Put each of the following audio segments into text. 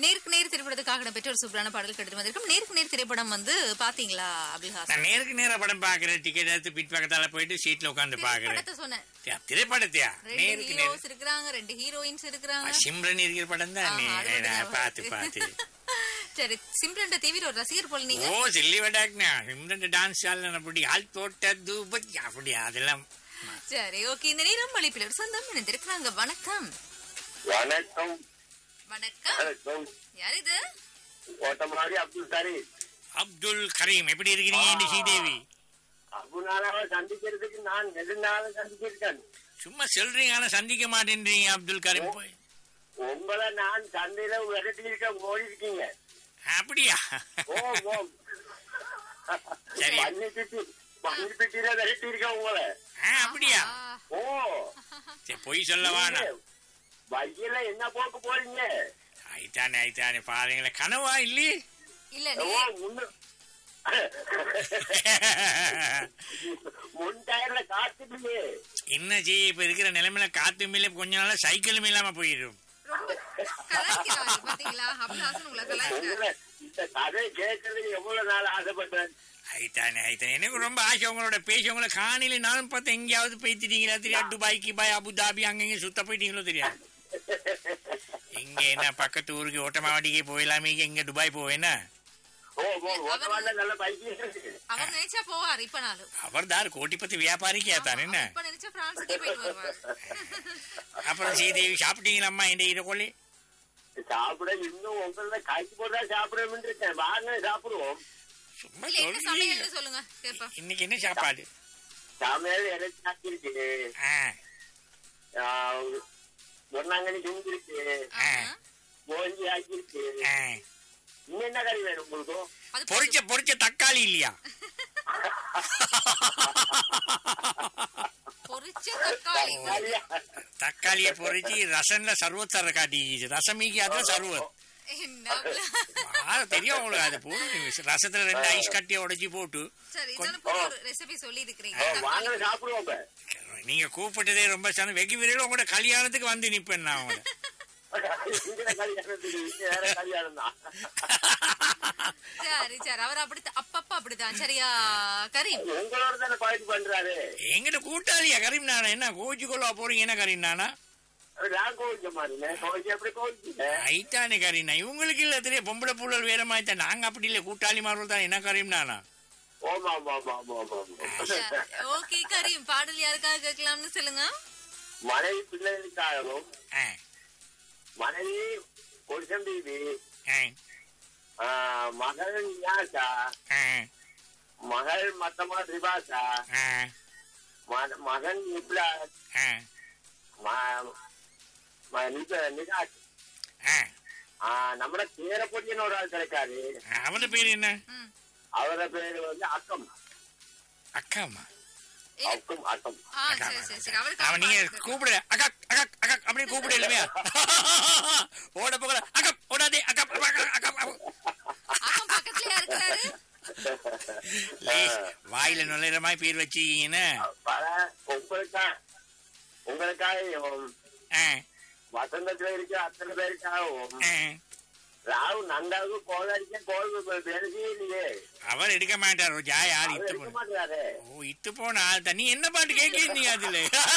நேருக்கு நேர் திரைப்படத்துக்காக இடம்பெற்ற ஒரு சூப்பரான பாடல் கிடைத்து வந்திருக்கும் நேருக்கு நேர் திரைப்படம் வந்து பாத்தீங்களா அபில்ஹாசன் நான் நேருக்கு நேரா படம் பாக்குறேன் டிக்கெட் எடுத்து பிட் பக்கத்தால போயிட்டு சீட்ல உட்காந்து பாக்குறேன் படத்தை சொன்னேன் தியா, திரைப்படத்தையா ரெண்டு நேருக்கு நேர் ஹீரோஸ் இருக்கிறாங்க ரெண்டு ஹீரோயின்ஸ் இருக்கிறாங்க சிம்ரன் இருக்கிற படம் தான் ஆஹா, அது மட்டும் ஞாபகம் பார்த்து இருக்கு. பார்த்து சரி சிம்ரன் தீவிர ஒரு ரசிகர் போல நீங்க ஓ சில்லி வடாக்னா சிம்ரன் டான்ஸ் ஆடல அப்படி ஆள் போட்ட தூபத் அப்படி அதெல்லாம் சரி ஓகே இந்த நேரம் வழிப்பில் ஒரு சொந்தம் இணைந்திருக்கிறாங்க வணக்கம் வணக்கம் வணக்கம் வணக்கம் யார் இது ஓட்டமாடி அப்துல் சரி அப்துல் கரீம் எப்படி இருக்கிறீங்க இந்த ஸ்ரீதேவி அபுனாலாவை சந்திக்கிறதுக்கு நான் நெடுநாள் சந்திச்சிருக்கேன் சும்மா சொல்றீங்க ஆனா சந்திக்க மாட்டேன்றீங்க அப்துல் கரீம் போய் உங்களை நான் சந்தையில விரட்டி இருக்க ஓடி இருக்கீங்க அப்படியா ஓம் ஓம் சரி. பண்ணி பிட்டி பண்ணி பிட்டியில விரட்டி இருக்க உங்களை ஆ, அப்படியா ஆ, ஓ சரி பொய் சொல்ல வேணாம் வயல என்ன போக்கு போறீங்க ஆயிட்டானே ஆயிட்டானே பாருங்களேன் கனவா இல்லையே இல்ல ஓ நீ முன்னு முன் டயர்ல காத்துலையே என்ன செய்ய இப்ப இருக்கிற நிலைமையில காத்தும் இல்ல கொஞ்ச நாளா சைக்கிளும் இல்லாம போயிடும் ரொம்ப கலாய்க்கிறாரு பாத்தீங்களா அபிலாசன் உங்களை கலாய்க்கிறாரு உங்களை இந்த கதை கேட்கறதுக்கு எவ்வளவு நாள் ஆசைப்பட்டேன் ஆயிட்டானே ஆயிட்டானே எனக்கு ரொம்ப ஆசை உங்களோட பேசி உங்களை காணில நானும் பார்த்தா எங்கேயாவது போய்த்திட்டீங்களா தெரியாது துபாய் கிபாய் அபுதாபி அங்கங்க சுத்த போயிட்டீங்களோ தெரியாது இங்க என்ன பக்கத்து ஊருக்கு ஓட்டமாவடிக்கு போயிடலாமே இங்க துபாய் போவேன்னா ஓ ஓ ஓட்டவாண்ட நல்ல பைக் இருக்கு அவர் நினைச்சா போவார் இப்ப நாளும் அவர் தார் கோட்டிப்பத்தி வியாபாரிக்கு ஏத்தானே என்ன இப்ப நினைச்சா பிரான்ஸுக்கே போயிட்டு வருவார் அப்புறம் சீதேவி சாப்பிட்டீங்களாம்மா இந்த இரக்கொள்ளி சாப்பிட இன்னும் உங்களோட காய்ச்சி போட்டா சாப்பிடணும்னு இருக்கேன் வாங்க சாப்பிடுவோம் சும்மா இல்ல என்ன சொல்றீங்க. சமையல்னு சொல்லுங்க கேப்பா இன்னைக்கு என்ன சாப்பாடு சமையல் இறைச்சி ஆக்கிருக்கு ஆ, பொன்னாங்கனி செஞ்சிருக்கு ஆஹா. போஞ்சி ஆக்கிருக்கு ஆ. இன்னும் என்ன கறி வேணும் உங்களுக்கு அது பொரிச்ச பொரிச்ச தக்காளி இல்லையா பொரிச்ச தக்காளி கறியா? தக்காளியை பொரிச்சு ரசம்ல சர்வத்தர காட்டி ரசமிக்கு அதுல சர்வத் என்ன ஆ, தெரியும் உங்களுக்கு அது போட்டு ரசத்துல ரெண்டு ஐஸ் கட்டியை உடைச்சு போட்டு சரி இதான புது ஒரு ரெசிபி சொல்லி இருக்கிறீங்க ஓ, வாங்க சாப்பிடுவோம் இப்ப. நீங்க கூப்பிட்டதே ரொம்ப சன வெகு விரைவில் உங்களோட கல்யாணத்துக்கு வந்து நிப்பேன் நான் உங்களை இங்க கல்யாணத்துக்கு இங்க வேற கல்யாணம் தான் சரி சரி அவர் அப்படி அப்பப்ப அப்படிதான் சரியா கரீம் உங்களோட தானே பாய்ச்சி பண்றாரு எங்கிட்ட கூட்டாளியா கரீம் நானா என்ன கோச்சு கொள்வா போறீங்க என்ன கரீம் நானா நான் கோவிச்ச மாதிரி கோவிச்சு எப்படி கோவிச்சுங்க ஐட்டானே கரீனா இவங்களுக்கு இல்ல தெரியும் பொம்பளை புள்ளல் வேற மாதிரி தான் நாங்க அப்படி இல்ல கூட்டாளி மார்கள் தான் என்ன கரீம் நானா ஓமா ஆமா ஆமா ஆமா ஆமா ஆமா ஓகே கரீம் பாடல் யாருக்காக கேட்கலாம்னு சொல்லுங்க மனைவி பிள்ளைகளுக்காகவும் ஆ, மனைவி கொடிசம் தீவி ஆ, மகள் நியாசா ஆ, மகள் மத்தமா திபாசா ஆ, ம- மகன் நிப்லா ஆ, ம- ம- நிக- நிகாஷ் ஆ. ஆ, நம்மட கேரப்பொடியன்னு ஒரு ஆள் கிடைக்காரு அவன பேர் என்ன ம். அவர பேரு வந்து அக்கம் அக்காமா என்ன- அக்கம் அக்கம் ஆ சரி சரி சரி அவருக்கு அவன் நீங்க கூப்பிடு அக்கக் அக்கக் அக்கக் அப்படி கூப்பிடு இல்லையா ஓட போகல அக்கப் ஓடாதே அக்கப் அக்கப் அக்கப் அக்கப். அக்கம் பக்கத்துலயா இருக்கிறாரு லேஸ், வாயில நுழையிற மாதிரி பேர் வச்சிருக்கீங்கன்னு பல உங்களுக்கா உங்களுக்காகவும் ஆ, வசந்தத்துல இருக்கிற அத்தனை பேருக்காகவும் ஆ. ராவு நந்தாவுக்கு கோல் அடிக்க கோல் பேருக்கே இல்லையே அவர் எடுக்க மாட்டார் ரோஜா யார் அவர் இத்து எடுக்க போன மாட்டாரு ஓ இத்து போன ஆள் தான் நீ என்ன பாட்டு கேட்கிறீங்க அதுல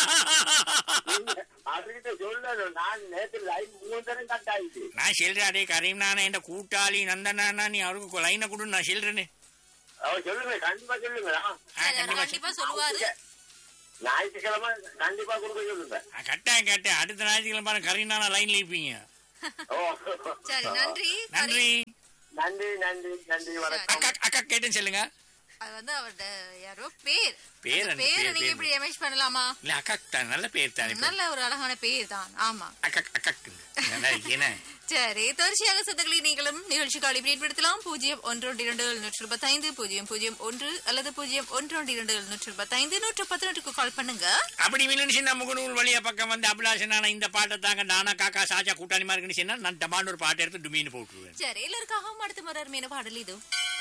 அவர்கிட்ட சொல்லணும் நான் நேற்று லைன் மூணு தரம் கட் ஆயிடுச்சு நான் சொல்றேன் அதே கரீம் நானே என் கூட்டாளி நந்தனா நீ அவருக்கு லைனை கொடு நான் சொல்றேன்னு அவர் சொல்லுங்க கண்டிப்பா சொல்லுங்க ஆ, சரி அவர் கண்டிப்பா கண்டிப்பா சொல்லுவாரு ஞாயிற்றுக்கிழமை கண்டிப்பா கொடுக்க சொல்லுங்க ஆ, கட்டேன் கட்டேன் அடுத்த ஞாயிற்றுக்கிழமை பாருங்க கரீம் நானா லைன்ல இருப்பீங்க ஓ சரி நன்றி நன்றி கரீம் நன்றி நன்றி நன்றி வணக்கம் அக்கா அக்கா கேட்டேன்னு சொல்லுங்க அது வந்து அவரோட யாரோ பேர் பேர் அந்த என்ன? பேரை பேர், நீங்க பேர். இப்படி எமேஜ் பண்ணலாமா இல்ல அக்கா தான் நல்ல பேர் தானே நல்ல ஒரு அழகான பேர் தான் ஆமா அக்கா அக்கா நல்லா இருக்கேனே சரி தொடர்ச்சியாக சத்தங்களை நீங்களும் நிகழ்ச்சிக்கு அழைப்பின்படுத்தலாம் பூஜ்ஜியம் ஒன்று ஒன்று இரண்டு நூற்றி இருபத்தைந்து பூஜ்ஜியம் பூஜ்ஜியம் ஒன்று அல்லது பூஜ்ஜியம் ஒன்று ஒன்று இரண்டு நூற்றி இருபத்தைந்து நூற்று பதினெட்டுக்கு கால் பண்ணுங்க அப்படி வில்லுன்னு சின்ன முகநூல் வழியா பக்கம் வந்து அபிலாஷன் நானா இந்த பாட்டை தாங்க நானா காக்கா சாச்சா கூட்டாளி மாதிரி இருக்குன்னு சொன்னா நான் டமான்னு ஒரு பாட்டை எடுத்து டுமீன்னு போட்டுருவேன் சரி எல்லாருக்காகவும் அடுத்த முறை அருமையான பாடல் இது